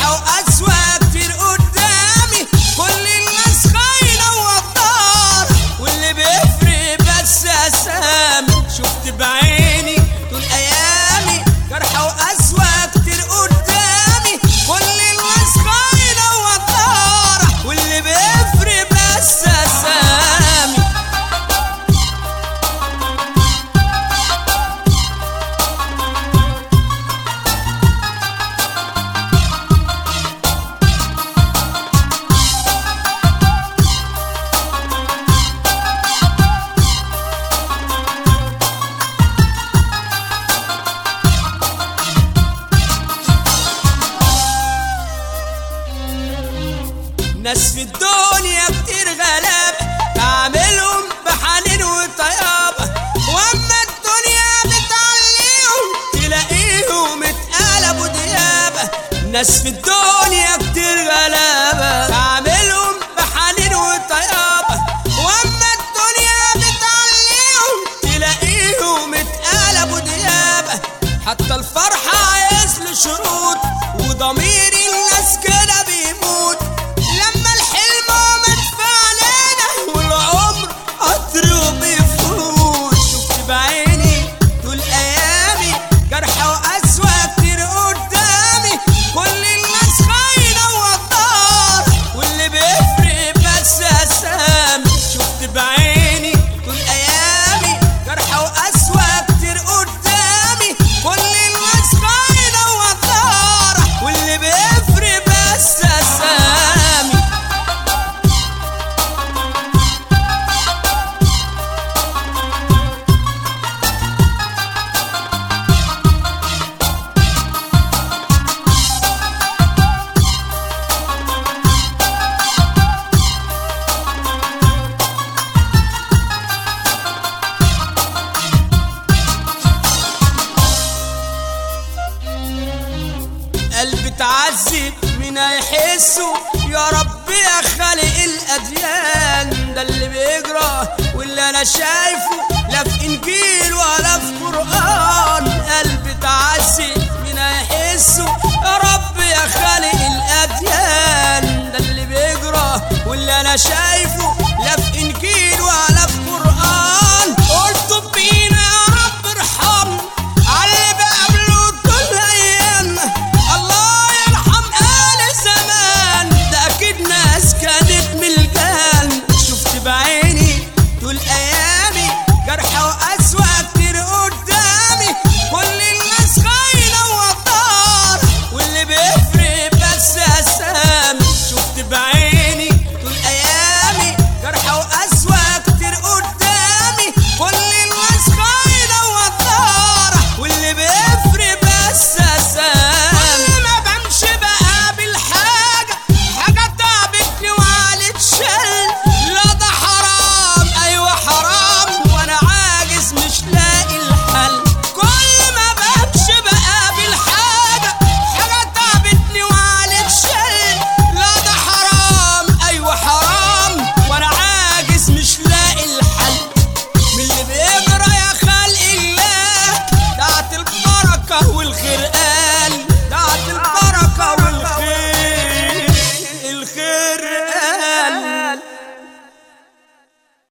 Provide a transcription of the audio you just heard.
جرحى وقسوة كتير قدامي كل الناس خاينة وغدار واللي بيفرق بس أسامي شفت بعيني طول أيامي جرحى وقسوة كتير قدامي كل الناس خاينة وغدار واللي بيفرق بس أسامي ناس في الدنيا كتير غلابة تعاملهم بحنين وطيابة واما الدنيا بتعليهم تلاقيهم اتقلبوا ديابة ناس في الدنيا كتير غلابة تعاملهم بحنين وطيابة واما الدنيا بتعليهم تلاقيهم اتقلبوا ديابة حتى الفرحة عايز له شروط وضمير الناس كده بيموت لما الحلم مدفع علينا والعمر قطر وبيفوت شفت بعيني طول ايامي جرحى وقسوة كتير قدامي كل الناس خاينة وغدار واللي بيفرق بس اسامي شفت بعيني طول ايامي جرحى وقسوة كتير قدامي كل الناس خاينة وغدار واللي بيفرق بس اسامي قلبي اتعذب من هيحسه يا رب يا خالق الاديان ده اللي بيجرى واللي انا شايفه لا في انجيل ولا في قران قلبي اتعذب من هيحسه يا رب يا خالق الاديان ده اللي بيجرى واللي انا شايفه